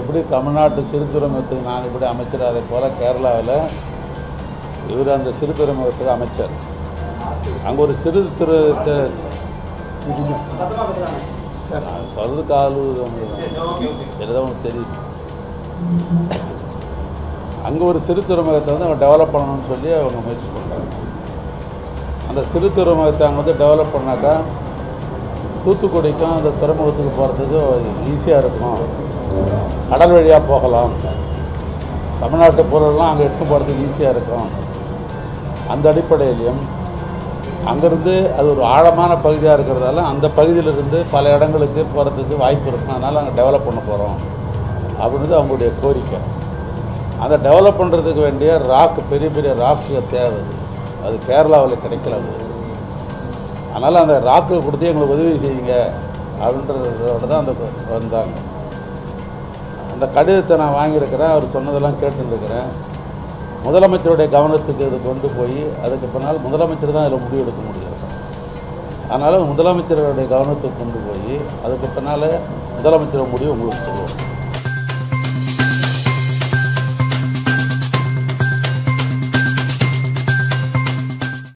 எப்படி தமிழ்நாட்டு சிறு துறைமுகத்துக்கு நான் இப்படி அமைச்சர் அதே போல் கேரளாவில் இவர் அந்த சிறு துறைமுகத்துக்கு அமைச்சர் அங்கே ஒரு சிறு துறை த- நான் சொல்றது காலு சரிதான் உங்களுக்கு தெரியும் அங்கே ஒரு சிறு துறைமுகத்தை வந்து அவங்க டெவலப் பண்ணணும்னு சொல்லி அவங்க முயற்சி பண்ணுறாங்க அந்த சிறு துறைமுகத்தை அவங்க வந்து டெவலப் பண்ணாக்கா தூத்துக்குடிக்கும் அந்த துறைமுகத்துக்கு போகிறதுக்கு ஈஸியாக இருக்கும் கடல் வழியாக போகலாம் தமிழ்நாட்டு பொருள்லாம் அங்கே எடுத்து போகிறதுக்கு ஈஸியாக இருக்கும் அந்த அடிப்படையிலையும் அங்கேருந்து அது ஒரு ஆழமான பகுதியாக இருக்கிறதால அந்த பகுதியிலிருந்து பல இடங்களுக்கு போகிறதுக்கு வாய்ப்பு இருக்கும் அதனால் அங்கே டெவலப் பண்ண போகிறோம் அப்படின்றது அவங்களுடைய கோரிக்கை அந்த டெவலப் பண்ணுறதுக்கு வேண்டிய ராக் பெரிய பெரிய ராக்கு தேவை அது கேரளாவில் கிடைக்கல அது அதனால் அந்த ராக்கு கொடுத்து எங்களுக்கு உதவி செய்யுங்க அப்படின்றதோட தான் அந்த வந்தாங்க அந்த கடிதத்தை நான் வாங்கியிருக்கிறேன் அவர் சொன்னதெல்லாம் கேட்டுருக்கிறேன் முதலமைச்சருடைய கவனத்துக்கு இது கொண்டு போய் அதுக்கு பின்னால் முதலமைச்சர் தான் இதில் முடிவு எடுக்க முடியும் அதனால் முதலமைச்சருடைய கவனத்துக்கு கொண்டு போய் அதுக்கு பின்னால் முதலமைச்சர் முடிவு உங்களுக்கு சொல்லுவோம்